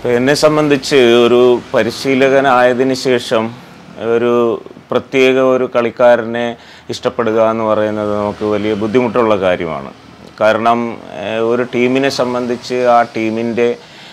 ഇപ്പം എന്നെ സംബന്ധിച്ച് ഒരു പരിശീലകനായതിനു ശേഷം ഒരു പ്രത്യേക ഒരു കളിക്കാരനെ ഇഷ്ടപ്പെടുക എന്ന് പറയുന്നത് നമുക്ക് വലിയ ബുദ്ധിമുട്ടുള്ള കാര്യമാണ് കാരണം ഏഹ്, ഒരു ടീമിനെ സംബന്ധിച്ച് ആ ടീമിൻ്റെ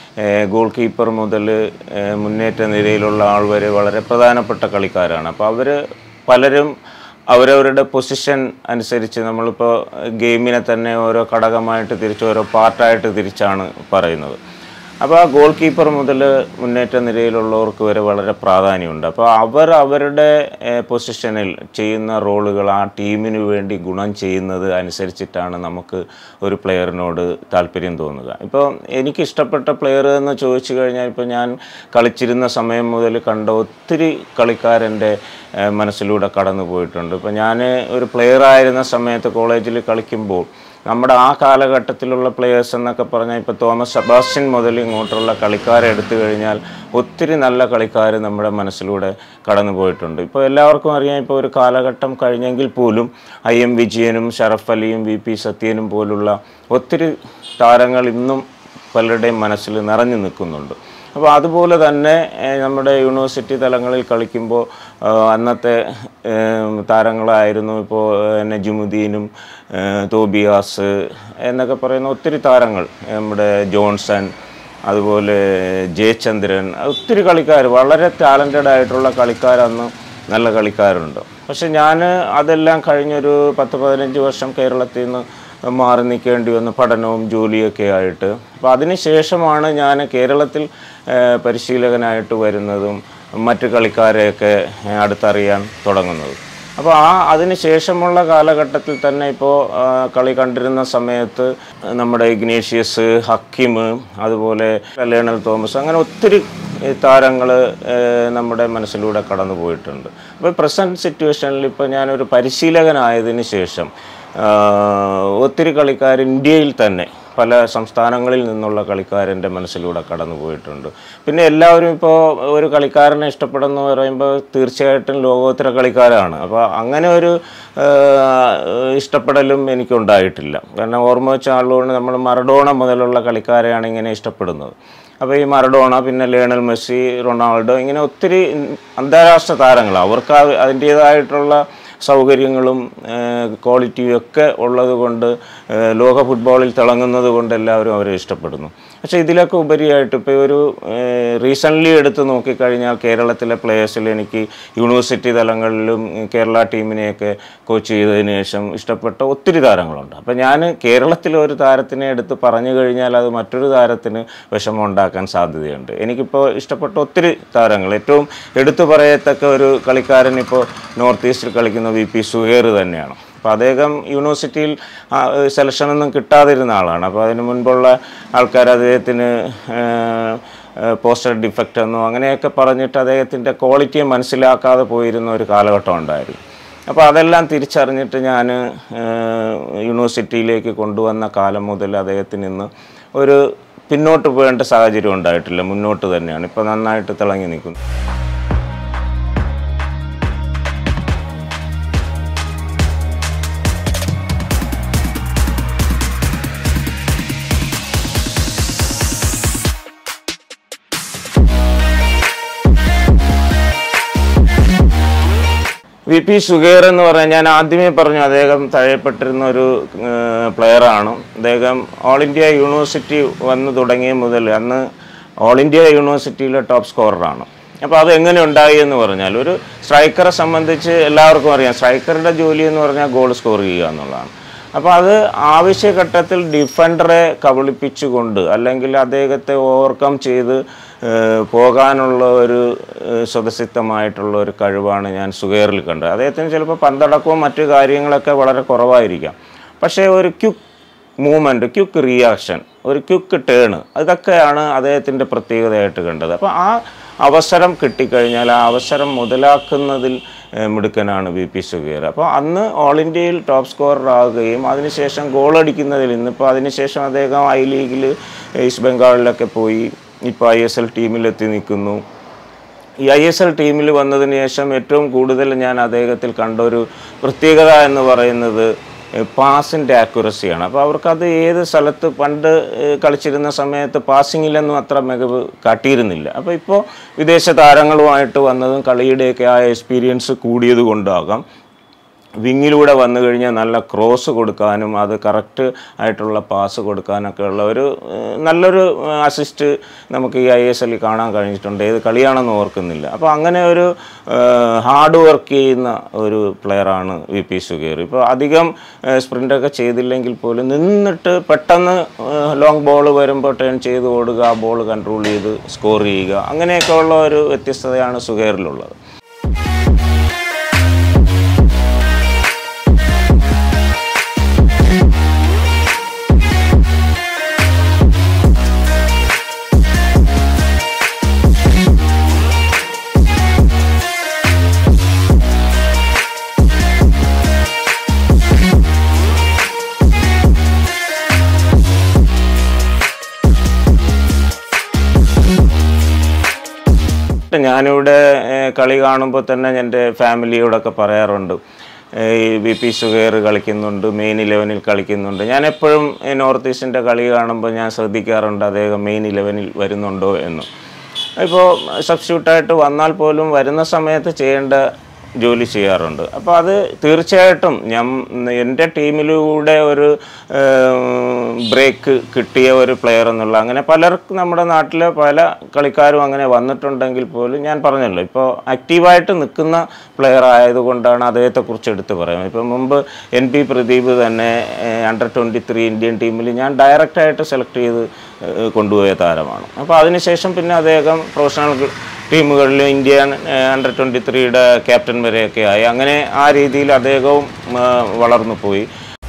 ഗോൾ കീപ്പർ മുതൽ ഏഹ്, മുന്നേറ്റ നിരയിലുള്ള ആൾ വരെ വളരെ പ്രധാനപ്പെട്ട കളിക്കാരാണ് അപ്പോൾ അവർ പലരും അവരവരുടെ പൊസിഷൻ അനുസരിച്ച് നമ്മളിപ്പോൾ ഗെയിമിനെ തന്നെ ഓരോ ഘടകമായിട്ട് തിരിച്ച് ഓരോ പാർട്ടായിട്ട് തിരിച്ചാണ് പറയുന്നത് അപ്പോൾ ആ ഗോൾ കീപ്പർ മുതൽ മുന്നേറ്റ നിരയിലുള്ളവർക്ക് വരെ വളരെ പ്രാധാന്യമുണ്ട് അപ്പോൾ അവർ അവരുടെ ഏഹ്, പൊസിഷനിൽ ചെയ്യുന്ന റോളുകൾ ആ ടീമിന് വേണ്ടി ഗുണം ചെയ്യുന്നത് അനുസരിച്ചിട്ടാണ് നമുക്ക് ഒരു പ്ലെയറിനോട് താല്പര്യം തോന്നുക ഇപ്പോൾ എനിക്കിഷ്ടപ്പെട്ട പ്ലെയർ എന്ന് ചോദിച്ചു കഴിഞ്ഞാൽ ഇപ്പോൾ ഞാൻ കളിച്ചിരുന്ന സമയം മുതൽ കണ്ട ഒത്തിരി കളിക്കാരൻ്റെ ഏഹ്, മനസ്സിലൂടെ കടന്നു പോയിട്ടുണ്ട് ഇപ്പോൾ ഞാൻ ഒരു പ്ലെയർ ആയിരുന്ന സമയത്ത് കോളേജിൽ കളിക്കുമ്പോൾ നമ്മുടെ ആ കാലഘട്ടത്തിലുള്ള പ്ലെയേഴ്സ് എന്നൊക്കെ പറഞ്ഞാൽ ഇപ്പോൾ തോമസ് സെബാസ്റ്റ്യൻ മുതൽ ഇങ്ങോട്ടുള്ള കളിക്കാരെ എടുത്തു കഴിഞ്ഞാൽ ഒത്തിരി നല്ല കളിക്കാർ നമ്മുടെ മനസ്സിലൂടെ കടന്നു പോയിട്ടുണ്ട് ഇപ്പോൾ എല്ലാവർക്കും അറിയാം ഇപ്പോൾ ഒരു കാലഘട്ടം കഴിഞ്ഞെങ്കിൽ പോലും ഐ എം വിജയനും ഷറഫ് അലിയും വി പി സത്യനും പോലുള്ള ഒത്തിരി താരങ്ങൾ ഇന്നും പലരുടെയും മനസ്സിൽ നിറഞ്ഞു നിൽക്കുന്നുണ്ട് അപ്പോൾ അതുപോലെ തന്നെ ഏഹ്, നമ്മുടെ യൂണിവേഴ്സിറ്റി തലങ്ങളിൽ കളിക്കുമ്പോൾ ആഹ്, അന്നത്തെ ഏഹ്, താരങ്ങളായിരുന്നു ഇപ്പോൾ ഏഹ്, നജുമുദ്ദീനും ഏഹ്, തോബിയാസ് എന്നൊക്കെ പറയുന്ന ഒത്തിരി താരങ്ങൾ നമ്മുടെ ജോൺസൺ അതുപോലെ ജയചന്ദ്രൻ ഒത്തിരി കളിക്കാർ വളരെ ടാലൻറ്റഡ് ആയിട്ടുള്ള കളിക്കാരന്ന് നല്ല കളിക്കാരുണ്ട് പക്ഷെ ഞാൻ അതെല്ലാം കഴിഞ്ഞൊരു പത്ത് പതിനഞ്ച് വർഷം കേരളത്തിൽ നിന്ന് മാറി നിൽക്കേണ്ടി വന്നു പഠനവും ജോലിയൊക്കെ ആയിട്ട് അപ്പോൾ അതിന് ശേഷമാണ് ഞാൻ കേരളത്തിൽ ഏഹ്, പരിശീലകനായിട്ട് വരുന്നതും മറ്റ് കളിക്കാരെയൊക്കെ ഏഹ്, അടുത്തറിയാൻ തുടങ്ങുന്നത് അപ്പോൾ ആ അതിന് ശേഷമുള്ള കാലഘട്ടത്തിൽ തന്നെ ഇപ്പോൾ കളി കണ്ടിരുന്ന സമയത്ത് നമ്മുടെ ഇഗ്നേഷ്യസ് ഹക്കിം അതുപോലെ ലേണൽ തോമസ് അങ്ങനെ ഒത്തിരി താരങ്ങൾ നമ്മുടെ മനസ്സിലൂടെ കടന്നു പോയിട്ടുണ്ട് അപ്പോൾ പ്രസൻറ്റ് സിറ്റുവേഷനിൽ ഇപ്പോൾ ഞാനൊരു പരിശീലകനായതിനു ശേഷം ആ, ഒത്തിരി കളിക്കാർ ഇന്ത്യയിൽ തന്നെ പല സംസ്ഥാനങ്ങളിൽ നിന്നുള്ള കളിക്കാരൻ്റെ മനസ്സിലൂടെ കടന്നു പോയിട്ടുണ്ട് പിന്നെ എല്ലാവരും ഇപ്പോൾ ഒരു കളിക്കാരനെ ഇഷ്ടപ്പെടുന്നു പറയുമ്പോൾ തീർച്ചയായിട്ടും ലോകോത്തര കളിക്കാരാണ് അപ്പോൾ അങ്ങനെ ഒരു ആ, ഇഷ്ടപ്പെടലും എനിക്കുണ്ടായിട്ടില്ല കാരണം ഓർമ്മ വെച്ച ആളുകൊണ്ട് നമ്മൾ മറഡോണ മുതലുള്ള കളിക്കാരെയാണ് ഇങ്ങനെ ഇഷ്ടപ്പെടുന്നത് അപ്പോൾ ഈ മറഡോണ പിന്നെ ലേണൽ മെസ്സി റൊണാൾഡോ ഇങ്ങനെ ഒത്തിരി അന്താരാഷ്ട്ര താരങ്ങൾ അവർക്ക് ആ- അതിൻ്റേതായിട്ടുള്ള സൗകര്യങ്ങളും ക്വാളിറ്റിയും ഒക്കെ ഉള്ളത് കൊണ്ട് ഏഹ്, ലോക ഫുട്ബോളിൽ തിളങ്ങുന്നത് കൊണ്ട് എല്ലാവരും അവരെ ഇഷ്ടപ്പെടുന്നു പക്ഷേ ഇതിലൊക്കെ ഉപരിയായിട്ട് ഇപ്പോൾ ഒരു റീസെൻ്റ്ലി എടുത്ത് നോക്കിക്കഴിഞ്ഞാൽ കേരളത്തിലെ പ്ലേയേഴ്സിൽ എനിക്ക് യൂണിവേഴ്സിറ്റി തലങ്ങളിലും കേരള ടീമിനെയൊക്കെ കോച്ച് ചെയ്തതിന് ശേഷം ഇഷ്ടപ്പെട്ട ഒത്തിരി താരങ്ങളുണ്ട് അപ്പോൾ ഞാൻ കേരളത്തിലെ ഒരു താരത്തിനെ എടുത്ത് പറഞ്ഞു കഴിഞ്ഞാൽ അത് മറ്റൊരു താരത്തിന് വിഷമം ഉണ്ടാക്കാൻ സാധ്യതയുണ്ട് എനിക്കിപ്പോൾ ഇഷ്ടപ്പെട്ട ഒത്തിരി താരങ്ങൾ ഏറ്റവും എടുത്തു പറയത്തക്ക ഒരു കളിക്കാരൻ ഇപ്പോൾ നോർത്ത് ഈസ്റ്റിൽ കളിക്കുന്ന വി പി സുഹേർ തന്നെയാണ് അപ്പോൾ അദ്ദേഹം യൂണിവേഴ്സിറ്റിയിൽ സെലക്ഷനൊന്നും കിട്ടാതിരുന്ന ആളാണ് അപ്പോൾ അതിന് മുൻപുള്ള ആൾക്കാർ അദ്ദേഹത്തിന് പോസ്റ്റർ ഡിഫക്റ്റ് എന്നോ അങ്ങനെയൊക്കെ പറഞ്ഞിട്ട് അദ്ദേഹത്തിൻ്റെ ക്വാളിറ്റിയെ മനസ്സിലാക്കാതെ പോയിരുന്ന ഒരു കാലഘട്ടം ഉണ്ടായിരുന്നു അപ്പോൾ അതെല്ലാം തിരിച്ചറിഞ്ഞിട്ട് ഞാൻ യൂണിവേഴ്സിറ്റിയിലേക്ക് കൊണ്ടുവന്ന കാലം മുതൽ അദ്ദേഹത്തിന് ഇന്ന് ഒരു പിന്നോട്ട് പോകേണ്ട സാഹചര്യം ഉണ്ടായിട്ടില്ല മുന്നോട്ട് തന്നെയാണ് ഇപ്പോൾ നന്നായിട്ട് തിളങ്ങി നിൽക്കുന്നു വി പി സുഗേർ എന്ന് പറഞ്ഞാൽ ഞാൻ ആദ്യമേ പറഞ്ഞു അദ്ദേഹം തഴയപ്പെട്ടിരുന്ന ഒരു പ്ലെയറാണ് അദ്ദേഹം ഓൾ ഇന്ത്യ യൂണിവേഴ്സിറ്റി വന്നു തുടങ്ങിയ മുതൽ അന്ന് ഓൾ ഇന്ത്യ യൂണിവേഴ്സിറ്റിയിലെ ടോപ്പ് സ്കോററാണ് അപ്പോൾ അത് എങ്ങനെ ഉണ്ടായി എന്ന് പറഞ്ഞാൽ ഒരു സ്ട്രൈക്കറെ സംബന്ധിച്ച് എല്ലാവർക്കും അറിയാം സ്ട്രൈക്കറുടെ ജോലി എന്ന് പറഞ്ഞാൽ ഗോൾ സ്കോർ ചെയ്യുക എന്നുള്ളതാണ് അപ്പോൾ അത് ആവശ്യഘട്ടത്തിൽ ഡിഫൻഡറെ കബളിപ്പിച്ചുകൊണ്ട് അല്ലെങ്കിൽ അദ്ദേഹത്തെ ഓവർകം ചെയ്ത് ഏഹ്, പോകാനുള്ള ഒരു ഏഹ്, സ്വതസിദ്ധമായിട്ടുള്ള ഒരു കഴിവാണ് ഞാൻ സുഗേറിൽ കണ്ടത് അദ്ദേഹത്തിന് ചിലപ്പോൾ പന്തടക്കവും മറ്റു കാര്യങ്ങളൊക്കെ വളരെ കുറവായിരിക്കാം പക്ഷേ ഒരു ക്യുക്ക് മൂവ്മെൻറ്റ് ക്യുക്ക് റിയാക്ഷൻ ഒരു ക്യുക്ക് ടേൺ അതൊക്കെയാണ് അദ്ദേഹത്തിൻ്റെ പ്രത്യേകതയായിട്ട് കണ്ടത് അപ്പോൾ ആ അവസരം കിട്ടിക്കഴിഞ്ഞാൽ ആ അവസരം മുതലാക്കുന്നതിൽ ഏഹ്, മിടുക്കനാണ് വി പി സുഗീർ അപ്പോൾ അന്ന് ഓൾ ഇന്ത്യയിൽ ടോപ്പ് സ്കോറർ ആകുകയും അതിനുശേഷം ഗോൾ അടിക്കുന്നതിൽ ഇന്നിപ്പോൾ അതിനുശേഷം അദ്ദേഹം ഐ ലീഗിൽ ഈസ്റ്റ് ബംഗാളിലൊക്കെ പോയി ഇപ്പോൾ ഐ എസ് എൽ ടീമിലെത്തി നിൽക്കുന്നു ഈ ഐ എസ് എൽ ടീമിൽ വന്നതിന് ശേഷം ഏറ്റവും കൂടുതൽ ഞാൻ അദ്ദേഹത്തിൽ കണ്ട ഒരു പ്രത്യേകത എന്ന് പറയുന്നത് പാസിൻ്റെ ആക്യുറസിയാണ് അപ്പോൾ അവർക്കത് ഏത് സ്ഥലത്ത് പണ്ട് ഏഹ്, കളിച്ചിരുന്ന സമയത്ത് പാസിങ്ങിലൊന്നും അത്ര മികവ് കാട്ടിയിരുന്നില്ല അപ്പോൾ ഇപ്പോൾ വിദേശ താരങ്ങളുമായിട്ട് വന്നതും കളിയുടെയൊക്കെ ആ എക്സ്പീരിയൻസ് കൂടിയത് കൊണ്ടാകാം വിങ്ങിലൂടെ വന്നു കഴിഞ്ഞാൽ നല്ല ക്രോസ് കൊടുക്കാനും അത് കറക്റ്റ് ആയിട്ടുള്ള പാസ് കൊടുക്കാനൊക്കെ ഉള്ള ഒരു ഏഹ്, നല്ലൊരു അസിസ്റ്റ് നമുക്ക് ഈ ഐ എസ് എല്ലിൽ കാണാൻ കഴിഞ്ഞിട്ടുണ്ട് ഏത് കളിയാണെന്ന് ഓർക്കുന്നില്ല അപ്പോൾ അങ്ങനെ ഒരു ഹാർഡ് വർക്ക് ചെയ്യുന്ന ഒരു പ്ലെയറാണ് വി പി സുഗേർ ഇപ്പോൾ അധികം സ്പ്രിൻ്റൊക്കെ ചെയ്തില്ലെങ്കിൽ പോലും നിന്നിട്ട് പെട്ടെന്ന് ലോങ് ബോൾ വരുമ്പോൾ ടേൺ ചെയ്ത് ഓടുക ആ ബോൾ കൺട്രോൾ ചെയ്ത് സ്കോർ ചെയ്യുക അങ്ങനെയൊക്കെ ഉള്ള ഒരു വ്യത്യസ്തതയാണ് സുഗേറിലുള്ളത് ഞാനിവിടെ ഏഹ്, കളി കാണുമ്പോൾ തന്നെ എൻ്റെ ഫാമിലിയോടൊക്കെ പറയാറുണ്ട് ഏഹ്, ഈ വി പി സുഹേർ കളിക്കുന്നുണ്ട് മെയിൻ ഇലവനിൽ കളിക്കുന്നുണ്ട് ഞാൻ എപ്പോഴും ഈ നോർത്ത് ഈസ്റ്റിൻ്റെ കളി കാണുമ്പോൾ ഞാൻ ശ്രദ്ധിക്കാറുണ്ട് അദ്ദേഹം മെയിൻ ഇലവനിൽ വരുന്നുണ്ടോ എന്ന് ഇപ്പോൾ സബ്സ്റ്റിറ്റ്യൂട്ടായിട്ട് വന്നാൽ പോലും വരുന്ന സമയത്ത് ചെയ്യേണ്ട ജോലി ചെയ്യാറുണ്ട് അപ്പോൾ അത് തീർച്ചയായിട്ടും ഞാൻ എൻ്റെ ടീമിലൂടെ ഒരു ബ്രേക്ക് കിട്ടിയ ഒരു പ്ലെയർ എന്നുള്ള അങ്ങനെ പലർക്കും നമ്മുടെ നാട്ടിലെ പല കളിക്കാരും അങ്ങനെ വന്നിട്ടുണ്ടെങ്കിൽ പോലും ഞാൻ പറഞ്ഞല്ലോ ഇപ്പോൾ ആക്റ്റീവായിട്ട് നിൽക്കുന്ന പ്ലെയർ ആയതുകൊണ്ടാണ് അദ്ദേഹത്തെക്കുറിച്ച് എടുത്ത് പറയുന്നത് ഇപ്പോൾ മുമ്പ് എൻ പി പ്രദീപ് തന്നെ അണ്ടർ ട്വൻറ്റി ത്രീ ഇന്ത്യൻ ടീമിൽ ഞാൻ ഡയറക്റ്റായിട്ട് സെലക്ട് ചെയ്ത് ഏഹ് കൊണ്ടുപോയ താരമാണ് അപ്പോൾ അതിനുശേഷം പിന്നെ അദ്ദേഹം പ്രൊഫഷണൽ ടീമുകളിൽ ഇന്ത്യ അണ്ടർ ട്വൻറ്റി ത്രീയുടെ ക്യാപ്റ്റൻ വരെയൊക്കെ ആയി അങ്ങനെ ആ രീതിയിൽ അദ്ദേഹവും ആ, വളർന്നു പോയി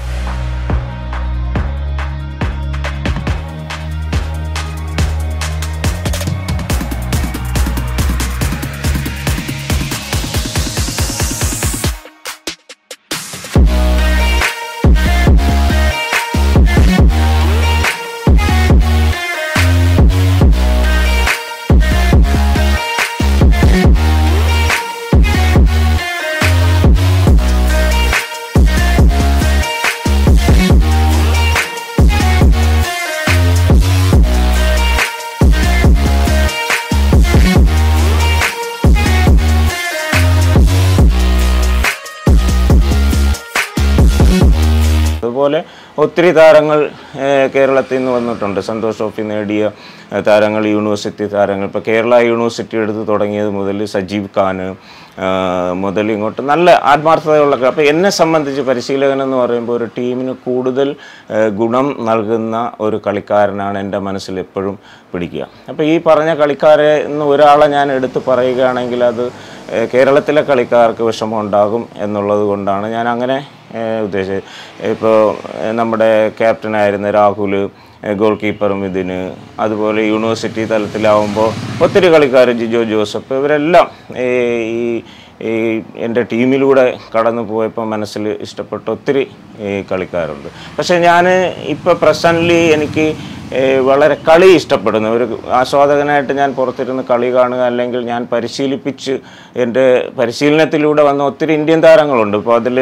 അതുപോലെ ഒത്തിരി താരങ്ങൾ ഏഹ്, കേരളത്തിൽ നിന്ന് വന്നിട്ടുണ്ട് സന്തോഷ് ട്രോഫി നേടിയ ഏഹ്, താരങ്ങൾ യൂണിവേഴ്സിറ്റി താരങ്ങൾ ഇപ്പോൾ കേരള യൂണിവേഴ്സിറ്റി എടുത്ത് തുടങ്ങിയത് മുതൽ സജീവ് ഖാന് ആഹ്, മുതൽ ഇങ്ങോട്ട് നല്ല ആത്മാർത്ഥതയുള്ള അപ്പോൾ എന്നെ സംബന്ധിച്ച് പരിശീലകൻ എന്ന് പറയുമ്പോൾ ഒരു ടീമിന് കൂടുതൽ ഏഹ്, ഗുണം നൽകുന്ന ഒരു കളിക്കാരനാണ് എൻ്റെ മനസ്സിൽ എപ്പോഴും പിടിക്കുക അപ്പോൾ ഈ പറഞ്ഞ കളിക്കാരെ ഇന്ന് ഒരാളെ ഞാൻ എടുത്ത് പറയുകയാണെങ്കിൽ അത് ഏഹ്, കേരളത്തിലെ കളിക്കാർക്ക് വിഷമം ഉണ്ടാകും എന്നുള്ളത് കൊണ്ടാണ് ഞാൻ അങ്ങനെ ഏഹ് ഉദ്ദേശിച്ചത് ഇപ്പോൾ ഏഹ് നമ്മുടെ ക്യാപ്റ്റനായിരുന്ന രാഹുൽ ഏഹ് ഗോൾ കീപ്പറും ഇതിന് അതുപോലെ യൂണിവേഴ്സിറ്റി തലത്തിലാവുമ്പോൾ ഒത്തിരി കളിക്കാർ ജിജോ ജോസഫ് ഇവരെല്ലാം ഏഹ് ഈ ഈ എൻ്റെ ടീമിലൂടെ കടന്നു പോയപ്പോൾ മനസ്സിൽ ഇഷ്ടപ്പെട്ട ഒത്തിരി ഏഹ് കളിക്കാരുണ്ട് പക്ഷേ ഞാൻ ഇപ്പോൾ പ്രസൻ്റ്ലി എനിക്ക് ഏഹ് വളരെ കളി ഇഷ്ടപ്പെടുന്ന ഒരു ആസ്വാദകനായിട്ട് ഞാൻ പുറത്തിരുന്ന് കളി കാണുക അല്ലെങ്കിൽ ഞാൻ പരിശീലിപ്പിച്ച് എൻ്റെ പരിശീലനത്തിലൂടെ വന്ന ഒത്തിരി ഇന്ത്യൻ താരങ്ങളുണ്ട് ഇപ്പോൾ അതിൽ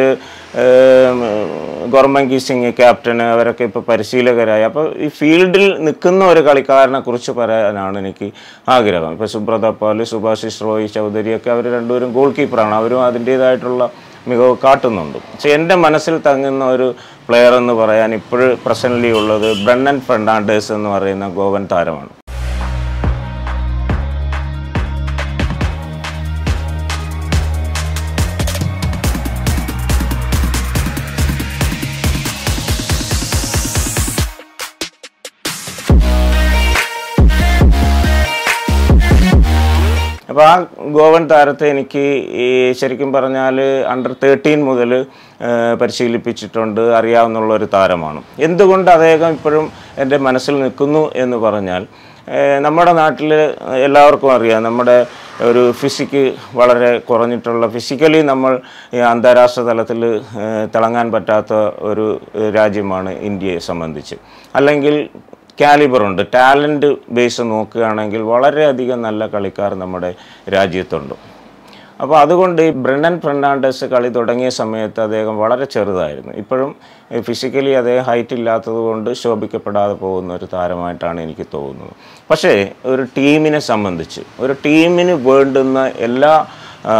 ഗോർമങ്കി സിംഗ് ക്യാപ്റ്റൻ അവരൊക്കെ ഇപ്പോൾ പരിശീലകരായി അപ്പോൾ ഈ ഫീൽഡിൽ നിൽക്കുന്ന ഒരു കളിക്കാരനെ കുറിച്ച് പറയാനാണ് എനിക്ക് ആഗ്രഹം ഇപ്പോൾ സുബ്രത പാൽ സുഭാഷിഷ് റോയ് ചൗധരിയൊക്കെ അവർ രണ്ടുപേരും ഗോൾ കീപ്പറാണ് അവരും അതിൻ്റേതായിട്ടുള്ള മികവ് കാട്ടുന്നുണ്ട് പക്ഷേ എൻ്റെ മനസ്സിൽ തങ്ങുന്ന ഒരു പ്ലെയർ എന്ന് പറയാൻ ഇപ്പോഴും പ്രസൻ്റ്ലി ഉള്ളത് ബ്രണ്ണൻ ഫെർണാണ്ടേഴ്സ് എന്ന് പറയുന്ന ഗോവൻ താരമാണ് അപ്പോൾ ആ ഗോവൻ താരത്തെ എനിക്ക് ഈ ശരിക്കും പറഞ്ഞാൽ അണ്ടർ തേർട്ടീൻ മുതൽ പരിശീലിപ്പിച്ചിട്ടുണ്ട് അറിയാവുന്നുള്ള ഒരു താരമാണ് എന്തുകൊണ്ട് അദ്ദേഹം ഇപ്പോഴും എൻ്റെ മനസ്സിൽ നിൽക്കുന്നു എന്ന് പറഞ്ഞാൽ ഏഹ് നമ്മുടെ നാട്ടിൽ എല്ലാവർക്കും അറിയാം നമ്മുടെ ഒരു ഫിസിക്ക് വളരെ കുറഞ്ഞിട്ടുള്ള ഫിസിക്കലി നമ്മൾ ഈ അന്താരാഷ്ട്ര തലത്തിൽ ഏഹ് തിളങ്ങാൻ പറ്റാത്ത ഒരു ഏഹ് രാജ്യമാണ് ഇന്ത്യയെ സംബന്ധിച്ച് അല്ലെങ്കിൽ കാലിബർ ഉണ്ട് ടാലൻറ്റ് ബേസ് നോക്കുകയാണെങ്കിൽ വളരെയധികം നല്ല കളിക്കാർ നമ്മുടെ രാജ്യത്തുണ്ട് അപ്പോൾ അതുകൊണ്ട് ഈ ബ്രണ്ടൻ ഫെർണാണ്ടസ് കളി തുടങ്ങിയ സമയത്ത് അദ്ദേഹം വളരെ ചെറുതായിരുന്നു ഇപ്പോഴും ഫിസിക്കലി അദ്ദേഹം ഹൈറ്റ് ഇല്ലാത്തത് കൊണ്ട് ശോഭിക്കപ്പെടാതെ പോകുന്ന ഒരു താരമായിട്ടാണ് എനിക്ക് തോന്നുന്നത് പക്ഷേ ഒരു ടീമിനെ സംബന്ധിച്ച് ഒരു ടീമിന് വേണ്ടുന്ന എല്ലാ ആ,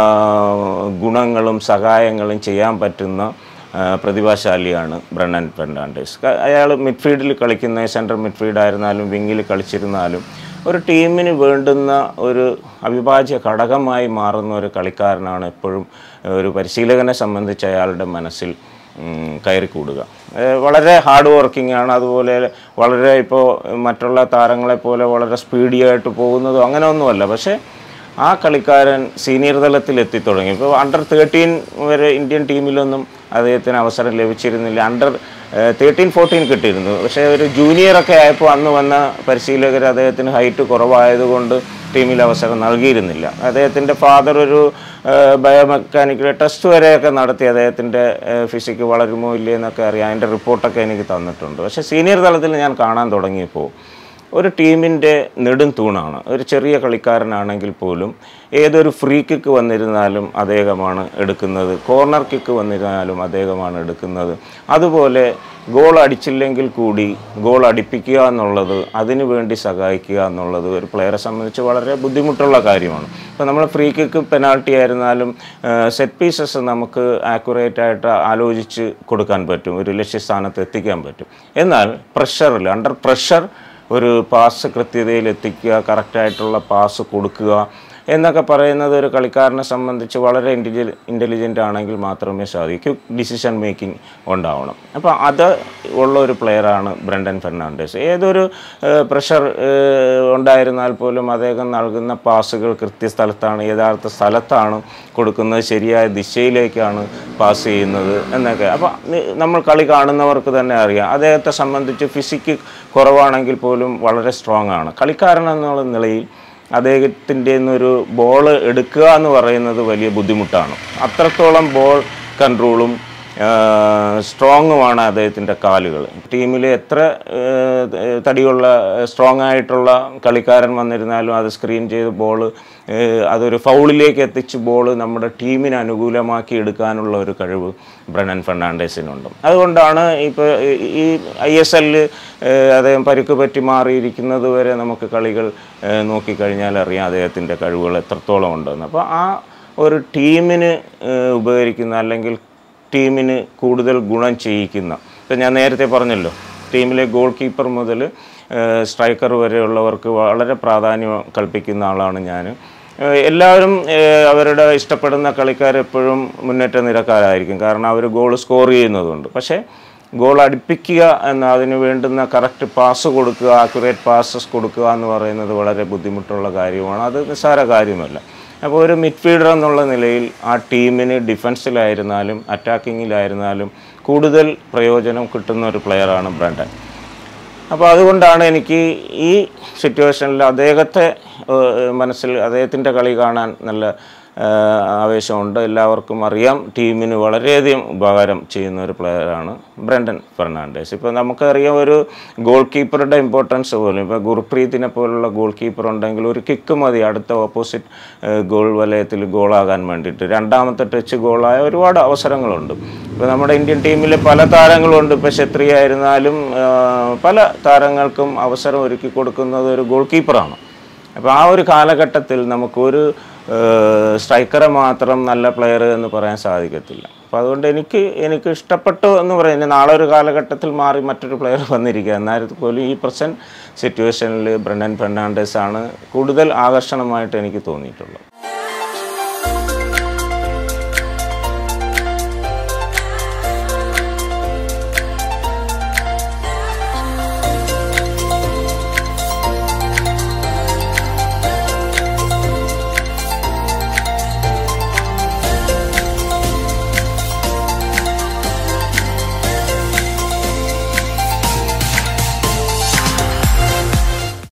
ഗുണങ്ങളും സഹായങ്ങളും ചെയ്യാൻ പറ്റുന്ന ആ, പ്രതിഭാശാലിയാണ് ബ്രണ്ണൻ ഫെർണാണ്ടസ് അയാൾ മിഡ്ഫീൽഡിൽ കളിക്കുന്ന സെൻട്രൽ മിഡ്ഫീൽഡ് ആയിരുന്നാലും വിങ്ങിൽ കളിച്ചിരുന്നാലും ഒരു ടീമിന് വേണ്ടുന്ന ഒരു അവിഭാജ്യ ഘടകമായി മാറുന്ന ഒരു കളിക്കാരനാണ് എപ്പോഴും ഒരു പരിശീലകനെ സംബന്ധിച്ച് അയാളുടെ മനസ്സിൽ ഉം, കയറിക്കൂടുക ഏഹ് വളരെ ഹാർഡ് വർക്കിംഗ് ആണ് അതുപോലെ വളരെ ഇപ്പോൾ മറ്റുള്ള താരങ്ങളെ പോലെ വളരെ സ്പീഡിയായിട്ട് പോകുന്നതോ അങ്ങനെയൊന്നുമല്ല പക്ഷേ ആ കളിക്കാരൻ സീനിയർ തലത്തിൽ എത്തിത്തുടങ്ങി ഇപ്പോൾ അണ്ടർ തേർട്ടീൻ വരെ ഇന്ത്യൻ ടീമിലൊന്നും അദ്ദേഹത്തിന് അവസരം ലഭിച്ചിരുന്നില്ല അണ്ടർ തേർട്ടീൻ ഫോർട്ടീൻ കിട്ടിയിരുന്നു പക്ഷേ ഒരു ജൂനിയറൊക്കെ ആയപ്പോൾ അന്ന് വന്ന പരിശീലകർ അദ്ദേഹത്തിന് ഹൈറ്റ് കുറവായതുകൊണ്ട് ടീമിൽ അവസരം നൽകിയിരുന്നില്ല അദ്ദേഹത്തിൻ്റെ ഫാദർ ഒരു ബയോമെക്കാനിക്കൽ ടെസ്റ്റ് വരെയൊക്കെ നടത്തി അദ്ദേഹത്തിൻ്റെ ഫിസിക്ക് വളരുമോ ഇല്ലേ എന്നൊക്കെ അറിയാം അതിൻ്റെ റിപ്പോർട്ടൊക്കെ എനിക്ക് തന്നിട്ടുണ്ട് പക്ഷേ സീനിയർ തലത്തിൽ ഞാൻ കാണാൻ തുടങ്ങിയപ്പോൾ ഒരു ടീമിൻ്റെ നെടും തൂണാണ് ഒരു ചെറിയ കളിക്കാരനാണെങ്കിൽ പോലും ഏതൊരു ഫ്രീ കിക്ക് വന്നിരുന്നാലും അദ്ദേഹമാണ് എടുക്കുന്നത് കോർണർ കിക്ക് വന്നിരുന്നാലും അദ്ദേഹമാണ് എടുക്കുന്നത് അതുപോലെ ഗോൾ അടിച്ചില്ലെങ്കിൽ കൂടി ഗോൾ അടിപ്പിക്കുക എന്നുള്ളത് അതിനു വേണ്ടി സഹായിക്കുക എന്നുള്ളത് ഒരു പ്ലെയറെ സംബന്ധിച്ച് വളരെ ബുദ്ധിമുട്ടുള്ള കാര്യമാണ് ഇപ്പോൾ നമ്മൾ ഫ്രീ കിക്ക് പെനാൾട്ടി ആയിരുന്നാലും സെറ്റ് പീസസ് നമുക്ക് ആക്യുറേറ്റ് ആയിട്ട് ആലോചിച്ച് കൊടുക്കാൻ പറ്റും ഒരു ലക്ഷ്യസ്ഥാനത്ത് എത്തിക്കാൻ പറ്റും എന്നാൽ പ്രഷറിൽ അണ്ടർ പ്രഷർ ഒരു പാസ് കൃത്യതയിൽ എത്തിക്കുക കറക്റ്റായിട്ടുള്ള പാസ് കൊടുക്കുക എന്നൊക്കെ പറയുന്നത് ഒരു കളിക്കാരനെ സംബന്ധിച്ച് വളരെ ഇൻ്റലിജ ഇൻ്റലിജൻ്റ് ആണെങ്കിൽ മാത്രമേ സാധിക്കൂ ഡിസിഷൻ മേക്കിംഗ് ഉണ്ടാവണം അപ്പോൾ അത് ഉള്ള ഒരു പ്ലെയറാണ് ബ്രണ്ടൻ ഫെർണാണ്ടസ് ഏതൊരു പ്രഷർ ഉണ്ടായിരുന്നാൽ പോലും അദ്ദേഹം നൽകുന്ന പാസുകൾ കൃത്യസ്ഥലത്താണ് യഥാർത്ഥ സ്ഥലത്താണ് കൊടുക്കുന്നത് ശരിയായ ദിശയിലേക്കാണ് പാസ് ചെയ്യുന്നത് എന്നൊക്കെ അപ്പോൾ നമ്മൾ കളി കാണുന്നവർക്ക് തന്നെ അറിയാം അദ്ദേഹത്തെ സംബന്ധിച്ച് ഫിസിക്ക് കുറവാണെങ്കിൽ പോലും വളരെ സ്ട്രോങ് ആണ് കളിക്കാരൻ എന്നുള്ള നിലയിൽ അദ്ദേഹത്തിൻ്റെ ഒരു ബോൾ എടുക്കുക എന്ന് പറയുന്നത് വലിയ ബുദ്ധിമുട്ടാണ് അത്രത്തോളം ബോൾ കൺട്രോളും സ്ട്രോങ്ങുമാണ് അദ്ദേഹത്തിൻ്റെ കാലുകൾ ടീമിൽ എത്ര ഏഹ്, തടിയുള്ള സ്ട്രോങ് ആയിട്ടുള്ള കളിക്കാരൻ വന്നിരുന്നാലും അത് സ്ക്രീൻ ചെയ്ത് ബോൾ അതൊരു ഫൗളിലേക്ക് എത്തിച്ച് ബോൾ നമ്മുടെ ടീമിന് അനുകൂലമാക്കി എടുക്കാനുള്ള ഒരു കഴിവ് ബ്രനൻ ഫെർണാണ്ടസിനുണ്ട് അതുകൊണ്ടാണ് ഇപ്പോൾ ഈ ഐ എസ് എല്ലിൽ അദ്ദേഹം പരിക്ക് പറ്റി മാറിയിരിക്കുന്നത് വരെ നമുക്ക് കളികൾ ഏഹ്, നോക്കിക്കഴിഞ്ഞാൽ അറിയാം അദ്ദേഹത്തിൻ്റെ കഴിവുകൾ എത്രത്തോളം ഉണ്ടെന്ന് അപ്പോൾ ആ ഒരു ടീമിന് ഏഹ്, ഉപകരിക്കുന്ന അല്ലെങ്കിൽ ടീമിന് കൂടുതൽ ഗുണം ചെയ്യിക്കുന്ന ഇപ്പം ഞാൻ നേരത്തെ പറഞ്ഞല്ലോ ടീമിലെ ഗോൾ കീപ്പർ മുതൽ സ്ട്രൈക്കർ വരെയുള്ളവർക്ക് വളരെ പ്രാധാന്യം കൽപ്പിക്കുന്ന ആളാണ് ഞാൻ ഏഹ് എല്ലാവരും ഏഹ് അവരുടെ ഇഷ്ടപ്പെടുന്ന കളിക്കാർ എപ്പോഴും മുന്നേറ്റ നിരക്കാരായിരിക്കും കാരണം അവർ ഗോൾ സ്കോർ ചെയ്യുന്നതുകൊണ്ട് പക്ഷേ ഗോൾ അടുപ്പിക്കുക എന്ന അതിന് വേണ്ടുന്ന കറക്റ്റ് പാസ് കൊടുക്കുക ആക്യുറേറ്റ് പാസസ് കൊടുക്കുക എന്ന് പറയുന്നത് വളരെ ബുദ്ധിമുട്ടുള്ള കാര്യമാണ് അത് നിസ്സാര കാര്യമല്ല അപ്പോൾ ഒരു മിഡ്ഫീൽഡർ എന്നുള്ള നിലയിൽ ആ ടീമിന് ഡിഫൻസിലായിരുന്നാലും അറ്റാക്കിങ്ങിലായിരുന്നാലും കൂടുതൽ പ്രയോജനം കിട്ടുന്ന ഒരു പ്ലെയറാണ് ബ്രണ്ടൻ അപ്പോൾ അതുകൊണ്ടാണ് എനിക്ക് ഈ സിറ്റുവേഷനിൽ അദ്ദേഹത്തെ ഏഹ്, മനസ്സിൽ അദ്ദേഹത്തിൻ്റെ കളി കാണാൻ നല്ല ഏഹ്, ആവേശമുണ്ട് എല്ലാവർക്കും അറിയാം ടീമിന് വളരെയധികം ഉപകാരം ചെയ്യുന്ന ഒരു പ്ലെയറാണ് ബ്രണ്ടൻ ഫെർണാണ്ടസ് ഇപ്പോൾ നമുക്കറിയാം ഒരു ഗോൾ കീപ്പറുടെ ഇമ്പോർട്ടൻസ് പോലും ഇപ്പോൾ ഗുർപ്രീത്തിനെ പോലുള്ള ഗോൾ കീപ്പർ ഉണ്ടെങ്കിൽ ഒരു കിക്ക് മതി അടുത്ത ഓപ്പോസിറ്റ് ഗോൾ വലയത്തിൽ ഗോളാകാൻ വേണ്ടിയിട്ട് രണ്ടാമത്തെ ടച്ച് ഗോളായ ഒരുപാട് അവസരങ്ങളുണ്ട് ഇപ്പോൾ നമ്മുടെ ഇന്ത്യൻ ടീമിലെ പല താരങ്ങളുണ്ട് ഇപ്പോൾ ക്ഷത്രി ആയിരുന്നാലും ആ, പല താരങ്ങൾക്കും അവസരം ഒരുക്കി കൊടുക്കുന്നത് ഒരു ഗോൾ കീപ്പറാണ് അപ്പോൾ ആ ഒരു കാലഘട്ടത്തിൽ നമുക്കൊരു സ്ട്രൈക്കറെ മാത്രം നല്ല പ്ലെയർ എന്ന് പറയാൻ സാധിക്കത്തില്ല അപ്പോൾ അതുകൊണ്ട് എനിക്ക് എനിക്ക് ഇഷ്ടപ്പെട്ടു എന്ന് പറയുന്നത് നാളെ ഒരു കാലഘട്ടത്തിൽ മാറി മറ്റൊരു പ്ലെയർ വന്നിരിക്കുക എന്നാൽ പോലും ഈ പ്രസൻറ്റ് സിറ്റുവേഷനിൽ ബ്രണ്ടൻ ഫെർണാണ്ടസ് ആണ് കൂടുതൽ ആകർഷണമായിട്ട് എനിക്ക് തോന്നിയിട്ടുള്ളത്